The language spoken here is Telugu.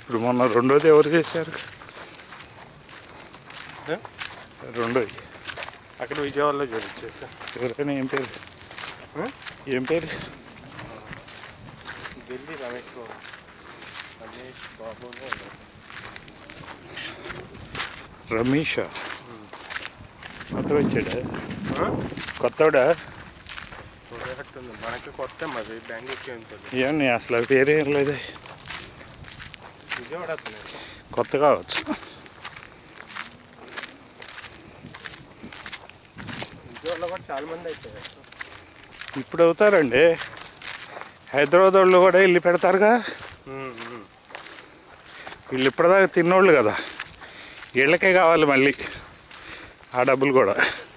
ఇప్పుడు మొన్న రెండోది ఎవరు చేశారు ఏ? రెండోది అక్కడ విజయవాడలో జరిచేసా ఎవరైనా ఏం పేరు ఏం పేరు ఢిల్లీ రమేష్ బాబు రమేష్ బాబు రమేష్ కొత్త వచ్చాడా కొత్తడా చూడేటట్టుంది మనకి కొత్త మరి బెంగళూరుకి ఏం తెలియదు ఏమన్నా అసలు పేరేం లేదు విజయవాడ అతనే కొత్త కావచ్చు విజయవాడలో కూడా చాలా మంది అయిపోయారు ఇప్పుడు అవుతారండి హైదరాబాద్ వాళ్ళు కూడా వెళ్ళి పెడతారుగా ఉమ్, ఉమ్. వీళ్ళు ఇప్పటిదాకా తిన్నోళ్ళు కదా వీళ్ళకే కావాలి మళ్ళీ ఆ డబ్బులు కూడా